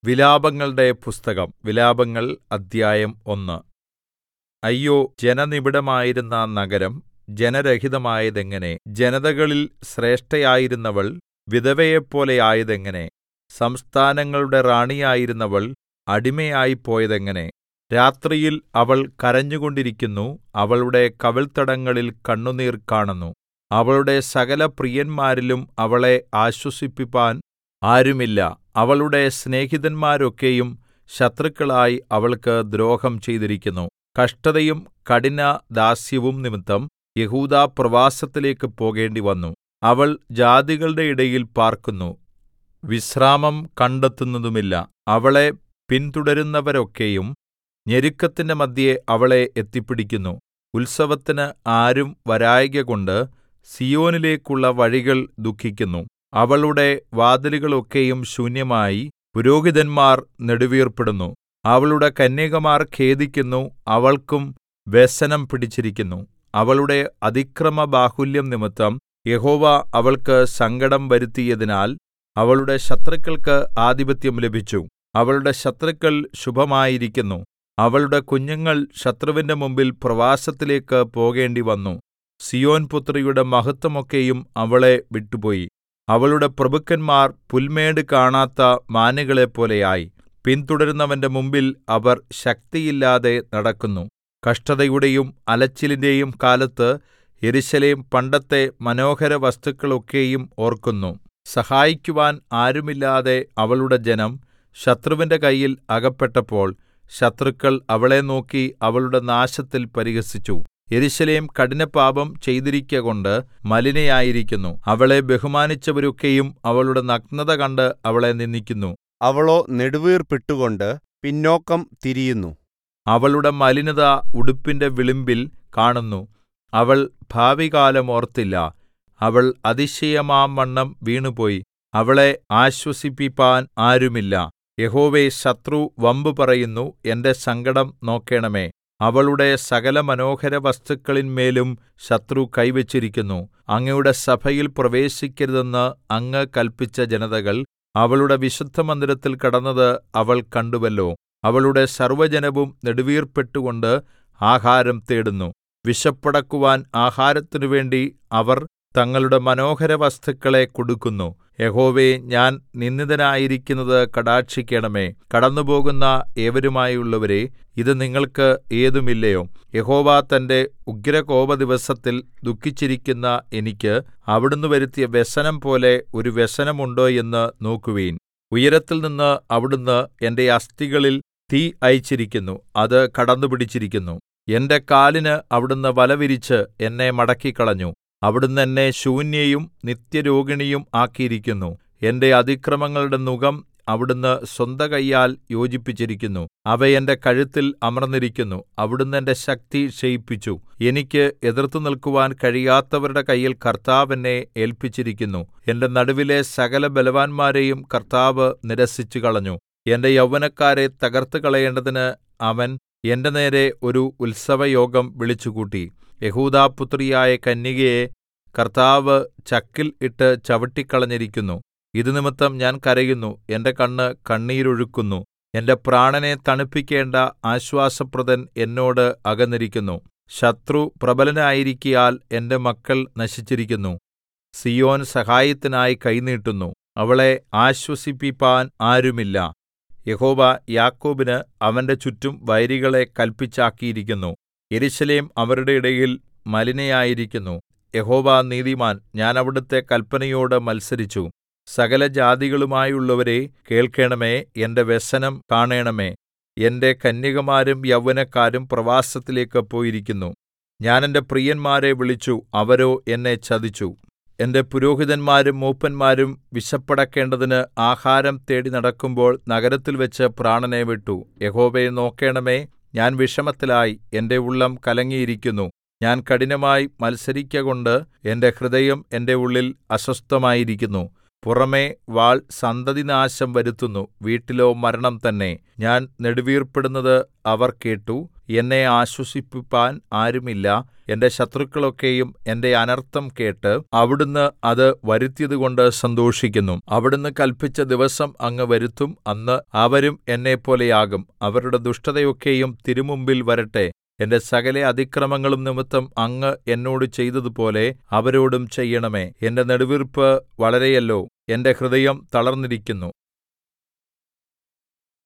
വിലാപങ്ങളുടെ പുസ്തകം വിലാപങ്ങൾ അദ്ധ്യായം ഒന്ന് അയ്യോ ജനനിബിഡമായിരുന്ന നഗരം ജനരഹിതമായതെങ്ങനെ ജനതകളിൽ ശ്രേഷ്ഠയായിരുന്നവൾ വിധവയെപ്പോലെ ആയതെങ്ങനെ സംസ്ഥാനങ്ങളുടെ റാണിയായിരുന്നവൾ അടിമയായിപ്പോയതെങ്ങനെ രാത്രിയിൽ അവൾ കരഞ്ഞുകൊണ്ടിരിക്കുന്നു അവളുടെ കവിൾത്തടങ്ങളിൽ കണ്ണുനീർ കാണുന്നു അവളുടെ സകലപ്രിയന്മാരിലും അവളെ ആശ്വസിപ്പിപ്പാൻ ആരുമില്ല അവളുടെ സ്നേഹിതന്മാരൊക്കെയും ശത്രുക്കളായി അവൾക്ക് ദ്രോഹം ചെയ്തിരിക്കുന്നു കഷ്ടതയും കഠിനദാസ്യവും നിമിത്തം യെഹൂദാ പ്രവാസത്തിലേക്ക് പോകേണ്ടിവന്നു അവൾ ജാതികളുടെ ഇടയിൽ പാർക്കുന്നു വിശ്രാമം കണ്ടെത്തുന്നതുമില്ല അവളെ പിന്തുടരുന്നവരൊക്കെയും ഞെരുക്കത്തിന്റെ മദ്ധ്യേ അവളെ എത്തിപ്പിടിക്കുന്നു ഉത്സവത്തിന് ആരും വരായ്കകൊണ്ട് സീയോനിലേക്കുള്ള വഴികൾ ദുഃഖിക്കുന്നു അവളുടെ വാതിലുകളൊക്കെയും ശൂന്യമായി പുരോഹിതന്മാർ നെടുവീർപ്പിടുന്നു അവളുടെ കന്യകമാർ ഖേദിക്കുന്നു അവൾക്കും വ്യസനം പിടിച്ചിരിക്കുന്നു അവളുടെ അതിക്രമബാഹുല്യം നിമിത്തം യഹോവ അവൾക്ക് സങ്കടം വരുത്തിയതിനാൽ അവളുടെ ശത്രുക്കൾക്ക് ആധിപത്യം ലഭിച്ചു അവളുടെ ശത്രുക്കൾ ശുഭമായിരിക്കുന്നു അവളുടെ കുഞ്ഞുങ്ങൾ ശത്രുവിന്റെ മുമ്പിൽ പ്രവാസത്തിലേക്ക് പോകേണ്ടിവന്നു സീയോൻ പുത്രിയുടെ മഹത്വമൊക്കെയും അവളെ വിട്ടുപോയി അവളുടെ പ്രഭുക്കന്മാർ പുൽമേട് കാണാത്ത മാനുകളെപ്പോലെയായി പിന്തുടരുന്നവന്റെ മുമ്പിൽ അവർ ശക്തിയില്ലാതെ നടക്കുന്നു കഷ്ടതയുടെയും അലച്ചിലിന്റെയും കാലത്ത് യെരൂശലേം പണ്ടത്തെ മനോഹര വസ്തുക്കളൊക്കെയും ഓർക്കുന്നു സഹായിക്കുവാൻ ആരുമില്ലാതെ അവളുടെ ജനം ശത്രുവിന്റെ കയ്യിൽ അകപ്പെട്ടപ്പോൾ ശത്രുക്കൾ അവളെ നോക്കി അവളുടെ നാശത്തിൽ പരിഹസിച്ചു യെരൂശലേം കഠിനപാപം ചെയ്തിരിക്കകൊണ്ട് മലിനയായിരിക്കുന്നു അവളെ ബഹുമാനിച്ചവരൊക്കെയും അവളുടെ നഗ്നത കണ്ട് അവളെ നിന്ദിക്കുന്നു അവളോ നെടുവീർപ്പിട്ടുകൊണ്ട് പിന്നോക്കം തിരിയുന്നു അവളുടെ മലിനത ഉടുപ്പിന്റെ വിളിമ്പിൽ കാണുന്നു അവൾ ഭാവികാലം ഓർത്തില്ല അവൾ അതിശയമാംവണ്ണം വീണുപോയി അവളെ ആശ്വസിപ്പിപ്പാൻ ആരുമില്ല യഹോവേ ശത്രു വമ്പ് പറയുന്നു എന്റെ സങ്കടം നോക്കേണമേ അവളുടെ സകല മനോഹര വസ്തുക്കളിന്മേലും ശത്രു കൈവച്ചിരിക്കുന്നു അങ്ങയുടെ സഭയിൽ പ്രവേശിക്കരുതെന്ന് അങ്ങ് കല്പിച്ച ജനതകൾ അവളുടെ വിശുദ്ധമന്ദിരത്തിൽ കടന്നത് അവൾ കണ്ടുവല്ലോ അവളുടെ സർവ്വജനവും നെടുവീർപ്പെട്ടുകൊണ്ട് ആഹാരം തേടുന്നു വിശപ്പടക്കുവാൻ ആഹാരത്തിനു വേണ്ടി അവർ തങ്ങളുടെ മനോഹര വസ്തുക്കളെ കൊടുക്കുന്നു യഹോവേ ഞാൻ നിന്ദിതനായിരിക്കുന്നത് കടാക്ഷിക്കണമേ കടന്നുപോകുന്ന ഏവരുമായുള്ളവരേ ഇത് നിങ്ങൾക്ക് ഏതുമില്ലയോ യഹോവ തന്റെ ഉഗ്രകോപദിവസത്തിൽ ദുഃഖിച്ചിരിക്കുന്ന എനിക്ക് അവിടുന്ന് വരുത്തിയ വ്യസനം പോലെ ഒരു വ്യസനമുണ്ടോ എന്ന് നോക്കുവിൻ ഉയരത്തിൽ നിന്ന് അവിടുന്ന് എന്റെ അസ്ഥികളിൽ തീ അയച്ചിരിക്കുന്നു അത് കടന്നുപിടിച്ചിരിക്കുന്നു എന്റെ കാലിന് അവിടുന്ന് വല വിരിച്ച് എന്നെ മടക്കിക്കളഞ്ഞു അവിടുന്ന് എന്നെ ശൂന്യയും നിത്യരോഗിണിയും ആക്കിയിരിക്കുന്നു എന്റെ അതിക്രമങ്ങളുടെ നുകം അവിടുന്ന് സ്വന്ത കയ്യാൽ യോജിപ്പിച്ചിരിക്കുന്നു അവ എന്റെ കഴുത്തിൽ അമർന്നിരിക്കുന്നു അവിടുന്ന് എന്റെ ശക്തി ക്ഷയിപ്പിച്ചു എനിക്ക് എതിർത്തു നിൽക്കുവാൻ കഴിയാത്തവരുടെ കയ്യിൽ കർത്താവ് എന്നെ ഏൽപ്പിച്ചിരിക്കുന്നു എന്റെ നടുവിലെ സകല ബലവാന്മാരെയും കർത്താവ് നിരസിച്ചു കളഞ്ഞു എന്റെ യൗവനക്കാരെ തകർത്ത് കളയേണ്ടതിന് അവൻ എന്റെ നേരെ ഒരു ഉത്സവയോഗം വിളിച്ചുകൂട്ടി യഹൂദാപുത്രിയായ കന്യകയെ കർത്താവ് ചക്കിൽ ഇട്ട് ചവിട്ടിക്കളഞ്ഞിരിക്കുന്നു ഇത് നിമിത്തം ഞാൻ കരയുന്നു എന്റെ കണ്ണ് കണ്ണീരൊഴുക്കുന്നു എന്റെ പ്രാണനെ തണുപ്പിക്കേണ്ട ആശ്വാസപ്രദൻ എന്നോട് അകന്നിരിക്കുന്നു ശത്രു പ്രബലനായിരിക്കയാൽ എന്റെ മക്കൾ നശിച്ചിരിക്കുന്നു സിയോൻ സഹായത്തിനായി കൈനീട്ടുന്നു അവളെ ആശ്വസിപ്പിപ്പാൻ ആരുമില്ല യഹോവ യാക്കോബിന് അവന്റെ ചുറ്റും വൈരികളെ കല്പിച്ചാക്കിയിരിക്കുന്നു യെരൂശലേം അവരുടെ ഇടയിൽ മലിനയായിരിക്കുന്നു യഹോവ നീതിമാൻ ഞാൻ അവിടുത്തെ കല്പനയോട് മത്സരിച്ചു സകല ജാതികളുമായുള്ളവരേ കേൾക്കേണമേ എന്റെ വ്യസനം കാണേണമേ എന്റെ കന്യകമാരും യൗവനക്കാരും പ്രവാസത്തിലേക്ക് പോയിരിക്കുന്നു ഞാൻ എന്റെ പ്രിയന്മാരെ വിളിച്ചു അവരോ എന്നെ ചതിച്ചു എന്റെ പുരോഹിതന്മാരും മൂപ്പന്മാരും വിശപ്പടക്കേണ്ടതിന് ആഹാരം തേടി നടക്കുമ്പോൾ നഗരത്തിൽവെച്ച് പ്രാണനെ വിട്ടു യഹോവേ നോക്കേണമേ ഞാൻ വിഷമത്തിലായി എന്റെ ഉള്ളം കലങ്ങിയിരിക്കുന്നു ഞാൻ കഠിനമായി മത്സരിക്കകൊണ്ട് എന്റെ ഹൃദയം എന്റെ ഉള്ളിൽ അസ്വസ്ഥമായിരിക്കുന്നു പുറമെ വാൾ സന്തതിനാശം വരുത്തുന്നു വീട്ടിലോ മരണം തന്നെ ഞാൻ നെടുവീർപ്പിടുന്നത് അവർ കേട്ടു എന്നെ ആശ്വസിപ്പിപ്പാൻ ആരുമില്ല എന്റെ ശത്രുക്കളൊക്കെയും എന്റെ അനർത്ഥം കേട്ട് അവിടുന്ന് അത് വരുത്തിയതുകൊണ്ട് സന്തോഷിക്കുന്നു അവിടുന്ന് കല്പിച്ച ദിവസം അങ്ങ് വരുത്തും അന്ന് അവരും എന്നെപ്പോലെയാകും അവരുടെ ദുഷ്ടതയൊക്കെയും തിരുമുമ്പിൽ വരട്ടെ എന്റെ സകല അതിക്രമങ്ങളും നിമിത്തം അങ്ങ് എന്നോട് ചെയ്തതുപോലെ അവരോടും ചെയ്യണമേ എന്റെ നെടുവീർപ്പ് വളരെയല്ലോ എന്റെ ഹൃദയം തളർന്നിരിക്കുന്നു